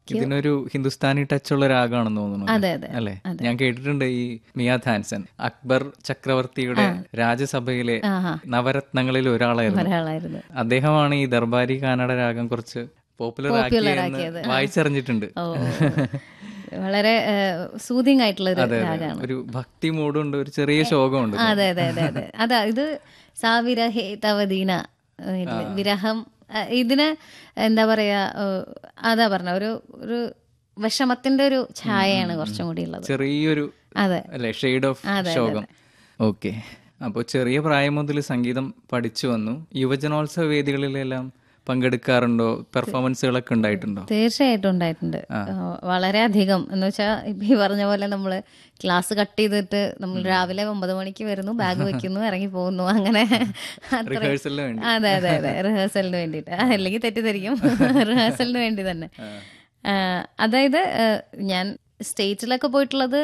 ഇതിനൊരു ഹിന്ദുസ്ഥാനി ടച്ച് ഉള്ള രാഗമാണെന്ന് തോന്നുന്നു അതെ അതെ അല്ലെ ഞാൻ കേട്ടിട്ടുണ്ട് ഈ മിയാദ് ഹാൻസൺ അക്ബർ ചക്രവർത്തിയുടെ രാജ്യസഭയിലെ ആഹാ നവരത്നങ്ങളിൽ ഒരാളായിരുന്നു ഒരാളായിരുന്നു അദ്ദേഹമാണ് ഈ ദർബാരി കാനഡ രാഗം കുറച്ച് പോപ്പുലർ ആക്കിയെന്ന് വായിച്ചറിഞ്ഞിട്ടുണ്ട് ഓ ഓ, ഓ. വളരെ സൂതിങ് ആയിട്ടുള്ള ഒരു അതെ, അതെ. രാഗമാണ് ഒരു ഭക്തി മൂടുണ്ട് ഒരു ചെറിയ ശോകമുണ്ട് അതെ അതെ അതെ അതെ അതാ ഇത് സാവിരഹേ തവദീന ഇത് വിരഹം ആ, ഇതിന് എന്താ പറയാ ഏ, അതാ പറഞ്ഞ ഒരു ഒരു വിഷമത്തിന്റെ ഒരു ഛായയാണ് കുറച്ചും കൂടി ഉള്ളത് ചെറിയൊരു അതെ അല്ലെ ഷെയ്ഡ് ഓഫ് ശോകം ഓക്കെ അപ്പോൾ ചെറിയ പ്രായം മുതൽ സംഗീതം പഠിച്ചു വന്നു യുവജനോത്സവ വേദികളിലെല്ലാം പങ്കെടുക്കാറുണ്ടോ പെർഫോമൻസുകളൊക്കെ ഉണ്ടായിട്ടുണ്ടോ തീർച്ചയായിട്ടും ഉണ്ടായിട്ടുണ്ട് വളരെ അധികം എന്ന് വെച്ചാൽ ഇപ്പൊ ഈ പറഞ്ഞ പോലെ നമ്മൾ ക്ലാസ് കട്ട് ചെയ്തിട്ട് നമ്മൾ രാവിലെ ഒമ്പത് മണിക്ക് വരുന്നു ബാഗ് വെക്കുന്നു ഇറങ്ങി പോകുന്നു അങ്ങനെ അത്ര റിഹേഴ്സലിന് വേണ്ടി അതെ അതെ അതെ റിഹേഴ്സലിന് വേണ്ടിയിട്ട് ആ, അല്ലെങ്കിൽ തെറ്റിദ്ധരിക്കും റിഹേഴ്സലിന് വേണ്ടി തന്നെ ആ, അതായത് ആ, ഞാൻ സ്റ്റേജിലൊക്കെ പോയിട്ടുള്ളത്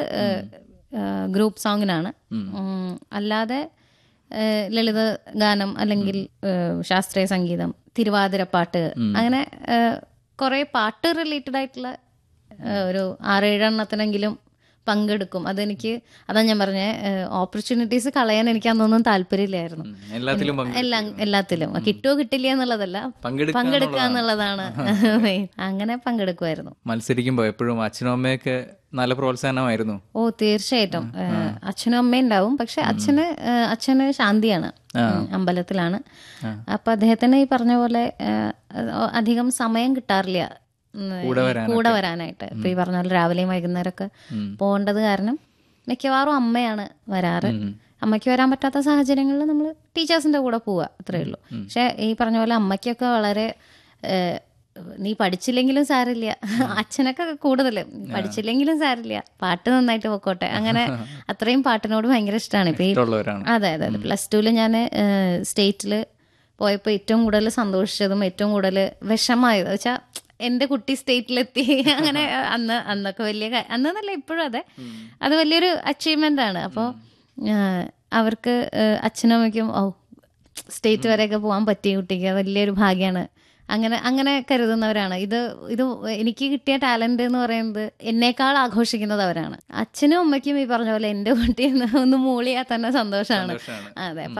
ഗ്രൂപ്പ് സോങ്ങിനാണ് ഉം, അല്ലാതെ ആ, ലളിത ഗാനം അല്ലെങ്കിൽ ആ, ശാസ്ത്രീയ സംഗീതം തിരുവാതിരപ്പാട്ട് അങ്ങനെ കുറെ പാട്ട് റിലേറ്റഡ് ആയിട്ടുള്ള ആ, ഒരു ആറേഴെണ്ണത്തിനെങ്കിലും പങ്കെടുക്കും അതെനിക്ക് അതാ ഞാൻ പറഞ്ഞ ഓപ്പർച്യൂണിറ്റീസ് കളയാൻ എനിക്ക് അന്നൊന്നും താല്പര്യമില്ലായിരുന്നു ഉം, എല്ലാത്തിലും പങ്കെടുക്കും. എല്ലാം എല്ലാത്തിലും കിട്ടുമോ കിട്ടില്ല എന്നുള്ളതല്ല പങ്കെടുക്കുക പങ്കെടുക്കുക എന്നുള്ളതാണ് main. അങ്ങനെ പങ്കെടുക്കുമായിരുന്നു മത്സരിക്കുമ്പോൾ എപ്പോഴും അച്ഛനും അമ്മയൊക്കെ നല്ല പ്രോത്സാഹനമായിരുന്നു ഓ തീർച്ചയായിട്ടും ഏഹ്, അച്ഛനും അമ്മയും ഉണ്ടാവും പക്ഷെ അച്ഛന് ഏഹ്, അച്ഛന് ശാന്തിയാണ് ഉം, അമ്പലത്തിലാണ് അപ്പൊ അദ്ദേഹത്തിന് ഈ പറഞ്ഞ പോലെ ഏഹ്, അധികം സമയം കിട്ടാറില്ല ഉം, കൂടെ വരാനായിട്ട് ഇപ്പൊ ഈ പറഞ്ഞ പോലെ രാവിലെയും വൈകുന്നേരമൊക്കെ പോകേണ്ടത് കാരണം മിക്കവാറും അമ്മയാണ് വരാറ് അമ്മയ്ക്ക് വരാൻ പറ്റാത്ത സാഹചര്യങ്ങളിൽ നമ്മൾ ടീച്ചേഴ്സിന്റെ കൂടെ പോവുക അത്രേ ഉള്ളൂ പക്ഷെ ഈ പറഞ്ഞ പോലെ അമ്മയ്ക്കൊക്കെ വളരെ ഏഹ്, നീ പഠിച്ചില്ലെങ്കിലും സാരില്ല അച്ഛനൊക്കെ കൂടുതലും പഠിച്ചില്ലെങ്കിലും സാരില്ല പാട്ട് നന്നായിട്ട് പൊക്കോട്ടെ അങ്ങനെ അത്രയും പാട്ടിനോട് ഭയങ്കര ഇഷ്ടമാണ് ഇപ്പൊ ഈ ഇഷ്ടമുള്ളവരാണ് അതെ അതെ അതെ പ്ലസ് ടുവിൽ ഞാൻ സ്റ്റേറ്റിൽ പോയപ്പോൾ ഏറ്റവും കൂടുതൽ സന്തോഷിച്ചതും ഏറ്റവും കൂടുതൽ വിഷമായത് വെച്ചാൽ എൻ്റെ കുട്ടി സ്റ്റേറ്റിലെത്തി അങ്ങനെ അന്ന് അന്നൊക്കെ വലിയ കാ- അന്നല്ല ഇപ്പോഴും അതെ അത് വലിയൊരു അച്ചീവ്മെൻ്റ് ആണ് അപ്പോൾ അവർക്ക് ഏഹ്, അച്ഛനും അമ്മയ്ക്കും ഓ സ്റ്റേറ്റ് വരെയൊക്കെ പോകാൻ പറ്റിയ കുട്ടിക്ക് അത് വലിയൊരു ഭാഗ്യമാണ് അങ്ങനെ അങ്ങനെ കരുതുന്നവരാണ് ഇത് ഇത് എനിക്ക് കിട്ടിയ ടാലന്റ് എന്ന് പറയുന്നത് എന്നേക്കാൾ ആഘോഷിക്കുന്നത് അവരാണ് അച്ഛനും അമ്മയ്ക്കും ഈ പറഞ്ഞ പോലെ എൻ്റെ കുട്ടി ഒന്ന് ഒന്ന് മൂളിയാൽ തന്നെ സന്തോഷമാണ് സന്തോഷാണ്. അതെ